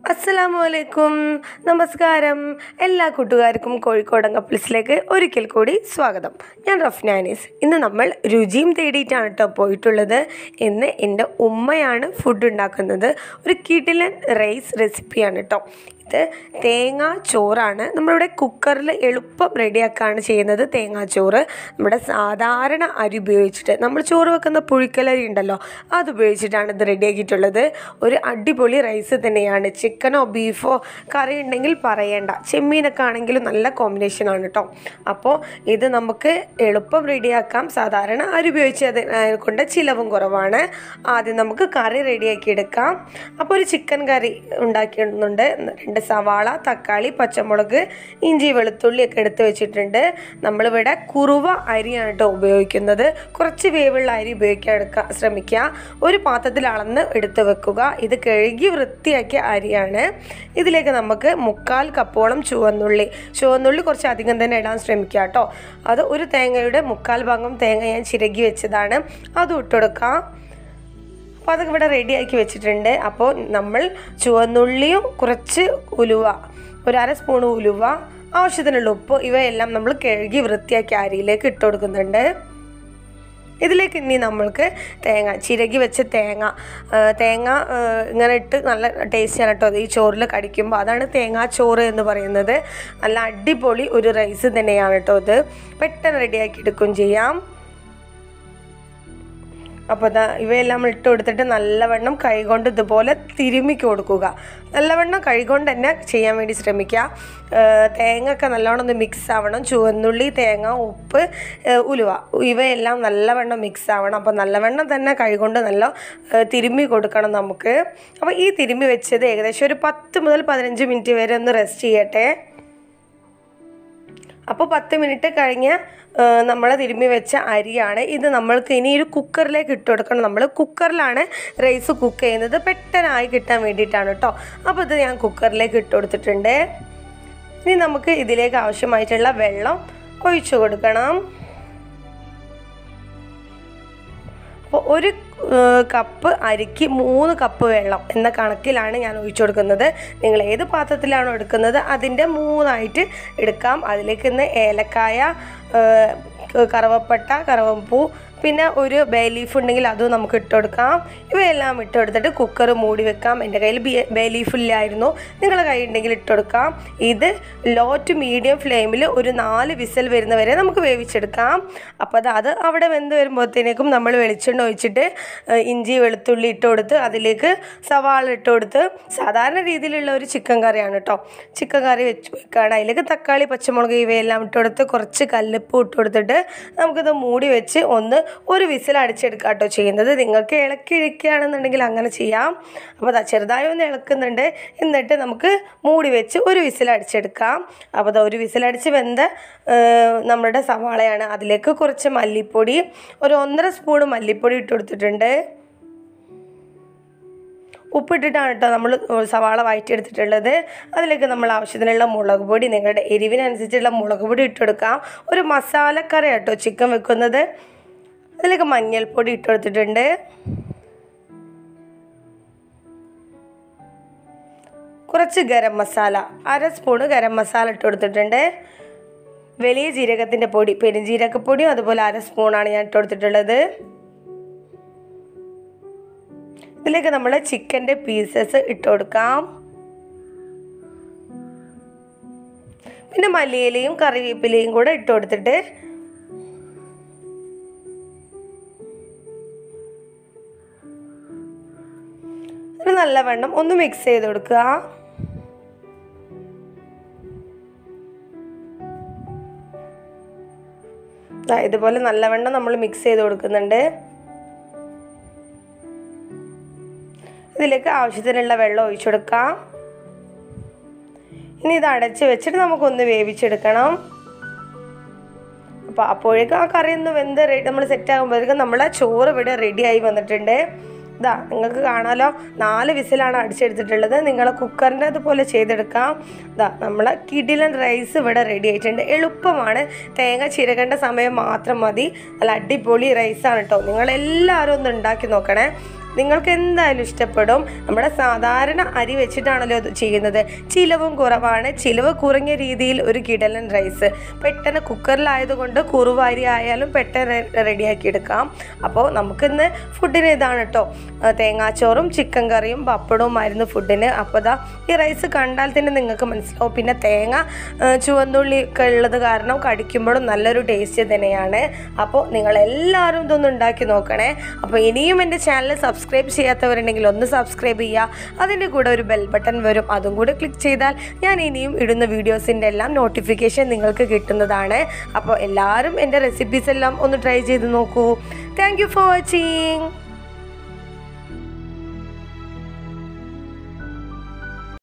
അസ്സലാമു അലൈക്കും നമസ്കാരം എല്ലാ കൂട്ടുകാർക്കും കോഴിക്കോടൻ കപ്പിൾസിലേക്ക് ഒരിക്കൽ കൂടി സ്വാഗതം ഞാൻ റഫ്നാനീസ് ഇന്ന് നമ്മൾ രുചിയും തേടിയിട്ടാണ് കേട്ടോ പോയിട്ടുള്ളത് ഇന്ന് എൻ്റെ ഉമ്മയാണ് ഫുഡ് ഉണ്ടാക്കുന്നത് ഒരു കിടിലൻ റൈസ് റെസിപ്പിയാണ് കേട്ടോ ഇത് തേങ്ങാ ചോറാണ് നമ്മളിവിടെ കുക്കറിൽ എളുപ്പം റെഡിയാക്കുകയാണ് ചെയ്യുന്നത് തേങ്ങാച്ചോറ് നമ്മുടെ സാധാരണ അരി ഉപയോഗിച്ചിട്ട് നമ്മൾ ചോറ് വെക്കുന്ന പുഴുക്കലരി ഉണ്ടല്ലോ അത് ഉപയോഗിച്ചിട്ടാണ് ഇത് റെഡിയാക്കിയിട്ടുള്ളത് ഒരു അടിപൊളി റൈസ് തന്നെയാണ് ചിക്കനോ ബീഫോ കറി ഉണ്ടെങ്കിൽ പറയേണ്ട ചെമ്മീനൊക്കെ ആണെങ്കിലും നല്ല കോമ്പിനേഷനാണ് കേട്ടോ അപ്പോൾ ഇത് നമുക്ക് എളുപ്പം റെഡിയാക്കാം സാധാരണ അരി ഉപയോഗിച്ചത് കൊണ്ട് ചിലവും കുറവാണ് ആദ്യം നമുക്ക് കറി റെഡിയാക്കി എടുക്കാം അപ്പോൾ ഒരു ചിക്കൻ കറി ഉണ്ടാക്കിയിടുന്നുണ്ട് രണ്ട് സവാള തക്കാളി പച്ചമുളക് ഇഞ്ചി വെളുത്തുള്ളി ഒക്കെ എടുത്ത് വെച്ചിട്ടുണ്ട് നമ്മളിവിടെ കുറുവ അരിയാണ് കേട്ടോ ഉപയോഗിക്കുന്നത് കുറച്ച് വേവുള്ള അരി ഉപയോഗിക്കാൻ എടുക്കാൻ ശ്രമിക്കുക ഒരു പാത്രത്തിൽ അളന്ന് എടുത്ത് വെക്കുക ഇത് കഴുകി വൃത്തിയാക്കിയ അരിയാണ് ഇതിലേക്ക് നമുക്ക് മുക്കാൽ കപ്പോളം ചുവന്നുള്ളി ചുവന്നുള്ളി കുറച്ച് അധികം തന്നെ ഇടാൻ ശ്രമിക്കുക കേട്ടോ അത് ഒരു തേങ്ങയുടെ മുക്കാൽ ഭാഗം തേങ്ങ ഞാൻ ചിരകി വെച്ചതാണ് അത് ഇട്ടുകൊടുക്കാം അപ്പോൾ അതൊക്കെ ഇവിടെ റെഡിയാക്കി വെച്ചിട്ടുണ്ട് അപ്പോൾ നമ്മൾ ചുവന്നുള്ളിയും കുറച്ച് ഉലുവ ഒരു അര സ്പൂൺ ഉലുവ ആവശ്യത്തിനുള്ള ഉപ്പ് ഇവയെല്ലാം നമ്മൾ കഴുകി വൃത്തിയാക്കി അരിയിലേക്ക് ഇട്ട് കൊടുക്കുന്നുണ്ട് ഇതിലേക്ക് ഇനി നമ്മൾക്ക് തേങ്ങ ചിരകി വെച്ച തേങ്ങ ആ, തേങ്ങ ആ, ഇങ്ങനെ ഇട്ട് നല്ല ടേസ്റ്റിയാണ് കേട്ടോ ഈ ചോറിൽ കടിക്കുമ്പോൾ അതാണ് തേങ്ങാ ചോറ് എന്ന് പറയുന്നത് നല്ല അടിപൊളി ഒരു റൈസ് തന്നെയാണ് കേട്ടോ ഇത് പെട്ടെന്ന് റെഡിയാക്കി എടുക്കുകയും ചെയ്യാം അപ്പോൾ ഇതാ ഇവയെല്ലാം നമ്മൾ ഇട്ട് കൊടുത്തിട്ട് നല്ലവണ്ണം കൈകൊണ്ട് ഇതുപോലെ തിരുമ്മി കൊടുക്കുക നല്ലവണ്ണം കൈകൊണ്ട് തന്നെ ചെയ്യാൻ വേണ്ടി ശ്രമിക്കുക ഏഹ് തേങ്ങ ഒക്കെ നല്ലവണ്ണം ഒന്ന് മിക്സ് ആവണം ചുവന്നുള്ളി തേങ്ങ ഉപ്പ് ഏഹ് ഉലുവ ഇവയെല്ലാം നല്ലവണ്ണം മിക്സ് ആവണം അപ്പോൾ നല്ലവണ്ണം തന്നെ കൈകൊണ്ട് നല്ല ഏഹ് തിരുമ്മി കൊടുക്കണം നമുക്ക് അപ്പോൾ ഈ തിരുമ്മി വെച്ചത് ഏകദേശം ഒരു പത്ത് മുതൽ പതിനഞ്ച് മിനിറ്റ് വരെ ഒന്ന് റെസ്റ്റ് ചെയ്യട്ടെ അപ്പോൾ പത്ത് മിനിറ്റ് കഴിഞ്ഞ് നമ്മൾ തിരുമ്മി വെച്ച അരിയാണ് ഇത് നമ്മൾക്ക് ഇനി ഒരു കുക്കറിലേക്ക് ഇട്ട് കൊടുക്കണം നമ്മൾ കുക്കറിലാണ് റൈസ് കുക്ക് ചെയ്യുന്നത് പെട്ടെന്നായി കിട്ടാൻ വേണ്ടിയിട്ടാണ് കേട്ടോ അപ്പോൾ ഇത് ഞാൻ കുക്കറിലേക്ക് ഇട്ട് കൊടുത്തിട്ടുണ്ട് ഇനി നമുക്ക് ഇതിലേക്ക് ആവശ്യമായിട്ടുള്ള വെള്ളം ഒഴിച്ചു കൊടുക്കണം അപ്പോൾ ഒരു ഏഹ്, കപ്പ് അരിക്ക് മൂന്ന് കപ്പ് വെള്ളം എന്ന കണക്കിലാണ് ഞാൻ ഒഴിച്ചു കൊടുക്കുന്നത് നിങ്ങൾ ഏത് പാത്രത്തിലാണോ എടുക്കുന്നത് അതിൻ്റെ മൂന്നായിട്ട് എടുക്കാം അതിലേക്ക് ഇന്ന് ഏലക്കായ ഏഹ്, കറുവപ്പട്ട കറുവപ്പൂ പിന്നെ ഒരു ബേ ലീഫ് ഉണ്ടെങ്കിൽ അതും നമുക്ക് ഇട്ട് കൊടുക്കാം ഇവയെല്ലാം ഇട്ട് കൊടുത്തിട്ട് കുക്കർ മൂടി വെക്കാം എൻ്റെ കയ്യിൽ ബി ബേ ലീഫ് ഇല്ലായിരുന്നു നിങ്ങളുടെ കയ്യിൽ ഉണ്ടെങ്കിൽ ഇട്ട് കൊടുക്കാം ഇത് ലോ ടു മീഡിയം ഫ്ലെയിമിൽ ഒരു നാല് വിസൽ വരുന്നവരെ നമുക്ക് വേവിച്ചെടുക്കാം അപ്പോൾ അത് അത് അവിടെ വെന്ത് വരുമ്പോഴത്തേക്കും നമ്മൾ വെളിച്ചെണ്ണ ഒഴിച്ചിട്ട് ഏഹ്, ഇഞ്ചി വെളുത്തുള്ളി ഇട്ട് കൊടുത്ത് അതിലേക്ക് സവാള ഇട്ട് കൊടുത്ത് സാധാരണ രീതിയിലുള്ള ഒരു ചിക്കൻ കറിയാണ് കേട്ടോ ചിക്കൻ കറി വെച്ച് വെക്കുകയാണ് അതിലേക്ക് തക്കാളി പച്ചമുളക് ഇവയെല്ലാം ഇട്ട് കൊടുത്ത് കുറച്ച് കല്ലുപ്പ് ഇട്ട് കൊടുത്തിട്ട് നമുക്കിത് മൂടി വെച്ച് ഒന്ന് ഒരു വിസിൽ അടിച്ചെടുക്കുക കേട്ടോ ചെയ്യുന്നത് നിങ്ങൾക്ക് ഇളക്കി ഇഴിക്കുകയാണെന്നുണ്ടെങ്കിൽ അങ്ങനെ ചെയ്യാം അപ്പോൾ ദാ ചെറുതായി ഒന്ന് ഇളക്കുന്നുണ്ട് എന്നിട്ട് നമുക്ക് മൂടി വെച്ച് ഒരു വിസിൽ അടിച്ചെടുക്കാം അപ്പോൾ ദാ ഒരു വിസിലടിച്ച് വെന്ത ഏഹ്, നമ്മുടെ സവാളയാണ് അതിലേക്ക് കുറച്ച് മല്ലിപ്പൊടി ഒരു ഒന്നര സ്പൂൺ മല്ലിപ്പൊടി ഇട്ട് കൊടുത്തിട്ടുണ്ട് ഉപ്പിട്ടിട്ടാണ് കേട്ടോ നമ്മൾ സവാള വഴറ്റിയെടുത്തിട്ടുള്ളത് അതിലേക്ക് നമ്മൾ ആവശ്യത്തിനുള്ള മുളക് പൊടി നിങ്ങളുടെ എരിവിനനുസരിച്ചുള്ള മുളക് പൊടി ഇട്ടെടുക്കാം ഒരു മസാലക്കറി കേട്ടോ ചിക്കൻ വെക്കുന്നത് അതിലേക്ക് മഞ്ഞൾപ്പൊടി ഇട്ട് കൊടുത്തിട്ടുണ്ട് കുറച്ച് ഗരം മസാല അര സ്പൂണ് ഗരം മസാല ഇട്ട് കൊടുത്തിട്ടുണ്ട് വലിയ ജീരകത്തിൻ്റെ പൊടി പെരുംജീരകപ്പൊടിയും അതുപോലെ അര സ്പൂണാണ് ഞാൻ ഇട്ട് കൊടുത്തിട്ടുള്ളത് ഇതിലേക്ക് നമ്മൾ ചിക്കൻ്റെ പീസസ് ഇട്ട് കൊടുക്കാം പിന്നെ മല്ലിയിലയും കറിവേപ്പിലയും കൂടെ ഇട്ട് കൊടുത്തിട്ട് ഇത് നല്ലവണ്ണം ഒന്ന് മിക്സ് ചെയ്ത് കൊടുക്കുക ദാ ഇതുപോലെ നല്ലവണ്ണം നമ്മൾ മിക്സ് ചെയ്ത് കൊടുക്കുന്നുണ്ട് ഇതിലേക്ക് ആവശ്യത്തിനുള്ള വെള്ളം ഒഴിച്ചു കൊടുക്കാം ഇനി ഇത് അടച്ച് വെച്ചിട്ട് നമുക്കൊന്ന് വേവിച്ചെടുക്കണം അപ്പോൾ അപ്പോഴേക്കും ആ കറി ഒന്ന് വെന്ത് റെഡി നമ്മൾ സെറ്റ് ആകുമ്പോഴേക്കും നമ്മളെ ചോറ് ഇവിടെ റെഡിയായി വന്നിട്ടുണ്ട് ഇതാ നിങ്ങൾക്ക് കാണാലോ നാല് വിസിലാണ് അടിച്ചെടുത്തിട്ടുള്ളത് നിങ്ങൾ കുക്കറിൻ്റെ അതുപോലെ ചെയ്തെടുക്കാം ഇതാ നമ്മളെ കിടിലൻ റൈസ് ഇവിടെ റെഡി ആയിട്ടുണ്ട് എളുപ്പമാണ് തേങ്ങ ചിരകേണ്ട സമയം മാത്രം മതി നല്ല അടിപൊളി റൈസാണ് കേട്ടോ നിങ്ങൾ എല്ലാവരും ഒന്ന് ഉണ്ടാക്കി നോക്കണേ നിങ്ങൾക്ക് എന്തായാലും ഇഷ്ടപ്പെടും നമ്മുടെ സാധാരണ അരി വെച്ചിട്ടാണല്ലോ ഇത് ചെയ്യുന്നത് ചിലവും കുറവാണ് ചിലവ് കുറഞ്ഞ രീതിയിൽ ഒരു കിടലൻ റൈസ് പെട്ടെന്ന് കുക്കറിലായതുകൊണ്ട് കുറുവാരി ആയാലും പെട്ടെന്ന് റെഡിയാക്കി എടുക്കാം അപ്പോൾ നമുക്കിന്ന് ഫുഡിന് ഇതാണ് കേട്ടോ തേങ്ങാച്ചോറും ചിക്കൻ കറിയും പപ്പടവും ആയിരുന്നു ഫുഡിന് അപ്പോൾ ദാ ഈ റൈസ് കണ്ടാൽ തന്നെ നിങ്ങൾക്ക് മനസ്സിലാവും പിന്നെ തേങ്ങ ആ, ചുവന്നുള്ളി ഒക്കെ ഉള്ളത് കാരണം കടിക്കുമ്പോഴും നല്ലൊരു ടേസ്റ്റ് തന്നെയാണ് അപ്പോൾ നിങ്ങളെല്ലാവരും ഇതൊന്ന് ഉണ്ടാക്കി നോക്കണേ അപ്പോൾ ഇനിയും എൻ്റെ ചാനൽ സബ്സ്ക്രൈബ് ചെയ്യാത്തവരുണ്ടെങ്കിൽ ഒന്ന് സബ്സ്ക്രൈബ് ചെയ്യുക അതിൻ്റെ കൂടെ ഒരു ബെൽ ബട്ടൺ വരും അതും കൂടെ ക്ലിക്ക് ചെയ്താൽ ഞാൻ ഇനിയും ഇടുന്ന വീഡിയോസിൻ്റെ എല്ലാം നോട്ടിഫിക്കേഷൻ നിങ്ങൾക്ക് കിട്ടുന്നതാണ് അപ്പോൾ എല്ലാവരും എൻ്റെ റെസിപ്പീസ് എല്ലാം ഒന്ന് ട്രൈ ചെയ്ത് നോക്കൂ താങ്ക് യു ഫോർ വാച്ചിങ്